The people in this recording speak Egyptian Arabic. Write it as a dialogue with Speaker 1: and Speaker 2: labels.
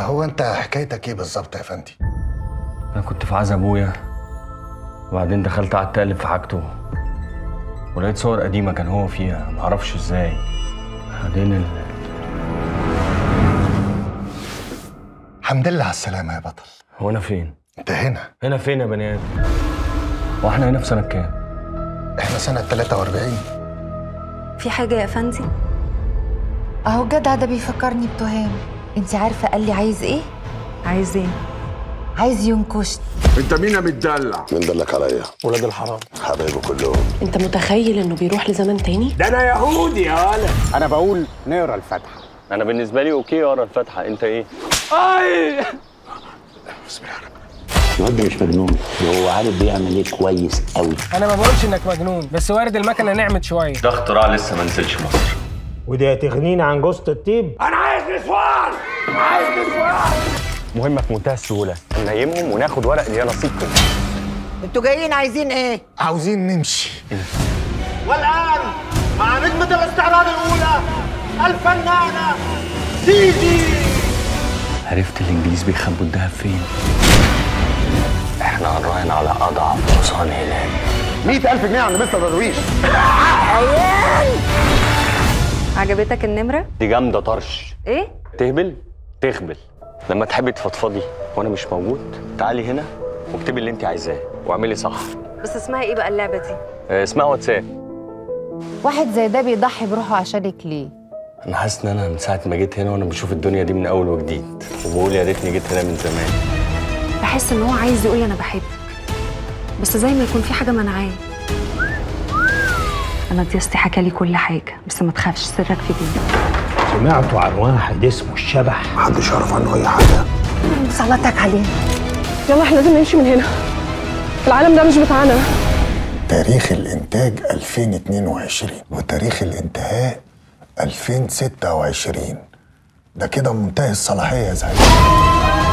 Speaker 1: هو انت حكايتك ايه بالظبط يا فندي
Speaker 2: انا كنت في عزا ابويا وبعدين دخلت قعدت اقلب في حاجته ولقيت صور قديمه كان هو فيها معرفش ازاي بعدين ال...
Speaker 1: الحمد لله على السلامه يا بطل
Speaker 2: هو انا فين
Speaker 1: انت هنا
Speaker 2: هنا فين يا بني ادم هو احنا هنا في سنه كام
Speaker 1: احنا سنه 43
Speaker 3: في حاجة يا فندي؟
Speaker 4: اهو الجدع ده بيفكرني بتهام انت عارفه قال لي عايز ايه
Speaker 3: عايز ايه؟
Speaker 4: عايز ينكشني
Speaker 5: انت مين متدلع
Speaker 6: مين دلك عليا
Speaker 2: ولاد الحرام
Speaker 6: حبايبه كلهم
Speaker 7: انت متخيل انه بيروح لزمن تاني
Speaker 5: ده انا يهودي يا ولد
Speaker 8: انا بقول نقرا الفاتحه
Speaker 2: انا بالنسبه لي اوكي اقرا الفاتحه انت ايه
Speaker 9: الواد ده مش مجنون هو عارف بيعمل ايه كويس قوي
Speaker 10: انا ما بقولش انك مجنون بس وارد المكنه نعمت شويه
Speaker 2: ده اختراع لسه ما نزلش مصر
Speaker 8: ودي هتغنينا عن جوزة الطيب
Speaker 5: انا عايز نسوان عايز نسوان
Speaker 2: مهمه في منتهى السهوله ننيمهم وناخد ورق اللي هي نصيبكم
Speaker 11: انتوا جايين عايزين ايه؟
Speaker 1: عاوزين نمشي
Speaker 5: والان مع نجمة الاستعراض الاولى الفنانة زيزي
Speaker 2: عرفت الانجليز بيخبوا الدهب فين احنا هنراهن على اضعف حصان هلال
Speaker 6: 100000 جنيه عند مستر درويش
Speaker 3: عجبتك النمرة؟
Speaker 2: دي جامده طرش
Speaker 3: ايه؟
Speaker 2: تهبل تخبل لما تحبي تفضفضي وانا مش موجود تعالي هنا واكتبي اللي انت عايزاه واعملي صح
Speaker 3: بس اسمها ايه بقى اللعبة دي؟
Speaker 2: آه، اسمها واتساب
Speaker 4: واحد زي ده بيضحي بروحه عشانك ليه
Speaker 2: انا حاسس ان انا من ساعه ما جيت هنا وانا بشوف الدنيا دي من اول وجديد وبقول يا ريتني جيت هنا من زمان
Speaker 3: بحس ان هو عايز يقول انا بحبك بس زي ما يكون في حاجة منعاه انا دياستي حكى لي كل حاجة بس ما تخافش سرك في دي
Speaker 8: سمعتوا عن واحد اسمه الشبح
Speaker 6: محدش يعرف عنه اي حاجه
Speaker 4: صلاتك عليه
Speaker 7: يلا احنا لازم نمشي من هنا العالم ده مش بتاعنا
Speaker 1: تاريخ الانتاج 2022 وتاريخ الانتهاء 2026 ده كده منتهي الصلاحيه يا زعيم